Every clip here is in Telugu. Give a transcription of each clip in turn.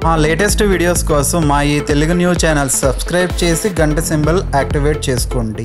మా లేటెస్ట్ వీడియోస్ కోసం మా ఈ తెలుగు న్యూస్ ఛానల్ సబ్స్క్రైబ్ చేసి గంట సింబల్ యాక్టివేట్ చేసుకోండి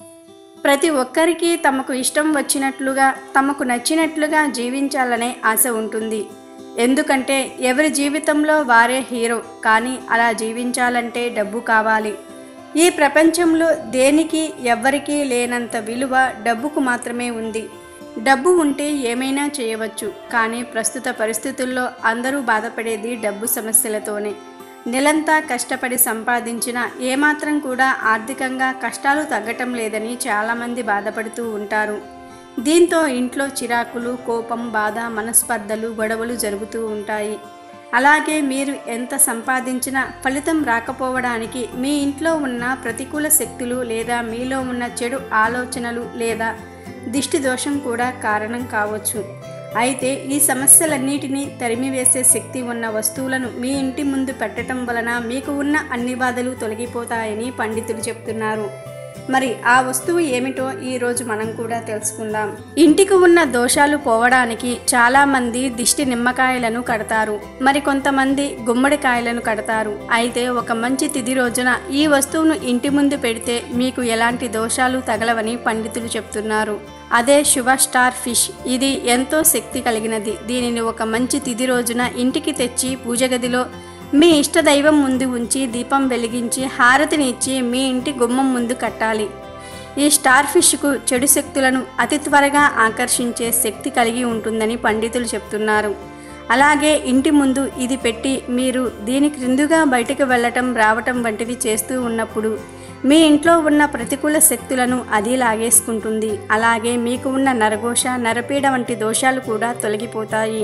ప్రతి ఒక్కరికి తమకు ఇష్టం వచ్చినట్లుగా తమకు నచ్చినట్లుగా జీవించాలనే ఆశ ఉంటుంది ఎందుకంటే ఎవరి జీవితంలో వారే హీరో కానీ అలా జీవించాలంటే డబ్బు కావాలి ఈ ప్రపంచంలో దేనికి ఎవ్వరికీ లేనంత విలువ డబ్బుకు మాత్రమే ఉంది డబ్బు ఉంటే ఏమైనా చేయవచ్చు కానీ ప్రస్తుత పరిస్థితుల్లో అందరూ బాధపడేది డబ్బు సమస్యలతోనే నెలంతా కష్టపడి సంపాదించిన ఏమాత్రం కూడా ఆర్థికంగా కష్టాలు తగ్గటం లేదని చాలామంది బాధపడుతూ ఉంటారు దీంతో ఇంట్లో చిరాకులు కోపం బాధ మనస్పర్ధలు గొడవలు జరుగుతూ ఉంటాయి అలాగే మీరు ఎంత సంపాదించినా ఫలితం రాకపోవడానికి మీ ఇంట్లో ఉన్న ప్రతికూల శక్తులు లేదా మీలో ఉన్న చెడు ఆలోచనలు లేదా దిష్టి దోషం కూడా కారణం కావచ్చు అయితే ఈ సమస్యలన్నిటినీ తరిమివేసే శక్తి ఉన్న వస్తువులను మీ ఇంటి ముందు పెట్టడం వలన మీకు ఉన్న అన్ని బాధలు తొలగిపోతాయని పండితులు చెప్తున్నారు మరి ఆ వస్తువు ఏమిటో ఈ రోజు మనం కూడా తెలుసుకుందాం ఇంటికి ఉన్న దోషాలు పోవడానికి చాలా మంది దిష్టి నిమ్మకాయలను కడతారు మరి కొంతమంది గుమ్మడికాయలను కడతారు అయితే ఒక మంచి తిథి రోజున ఈ వస్తువును ఇంటి ముందు పెడితే మీకు ఎలాంటి దోషాలు తగలవని పండితులు చెప్తున్నారు అదే శుభ స్టార్ ఫిష్ ఇది ఎంతో శక్తి కలిగినది దీనిని ఒక మంచి తిథి రోజున ఇంటికి తెచ్చి పూజ గదిలో మీ ఇష్ట దైవం ముందు ఉంచి దీపం వెలిగించి హారతిని ఇచ్చి మీ ఇంటి గుమ్మం ముందు కట్టాలి ఈ స్టార్ ఫిష్కు చెడు శక్తులను అతి త్వరగా ఆకర్షించే శక్తి కలిగి ఉంటుందని పండితులు చెప్తున్నారు అలాగే ఇంటి ముందు ఇది పెట్టి మీరు దీని క్రిందుగా బయటకు వెళ్ళటం రావటం వంటివి చేస్తూ ఉన్నప్పుడు మీ ఇంట్లో ఉన్న ప్రతికూల శక్తులను అది లాగేసుకుంటుంది అలాగే మీకు ఉన్న నరఘోష నరపీడ వంటి దోషాలు కూడా తొలగిపోతాయి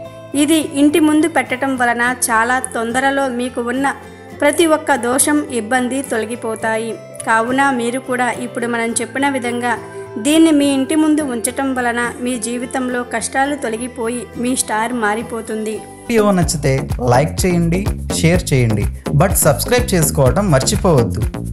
ఇది ఇంటి ముందు పెట్టడం వలన చాలా తొందరలో మీకు ఉన్న ప్రతి ఒక్క దోషం ఇబ్బంది తొలగిపోతాయి కావున మీరు కూడా ఇప్పుడు మనం చెప్పిన విధంగా దీన్ని మీ ఇంటి ముందు ఉంచటం వలన మీ జీవితంలో కష్టాలు తొలగిపోయి మీ స్టార్ మారిపోతుంది వీడియో నచ్చితే లైక్ చేయండి షేర్ చేయండి బట్ సబ్స్క్రైబ్ చేసుకోవడం మర్చిపోవద్దు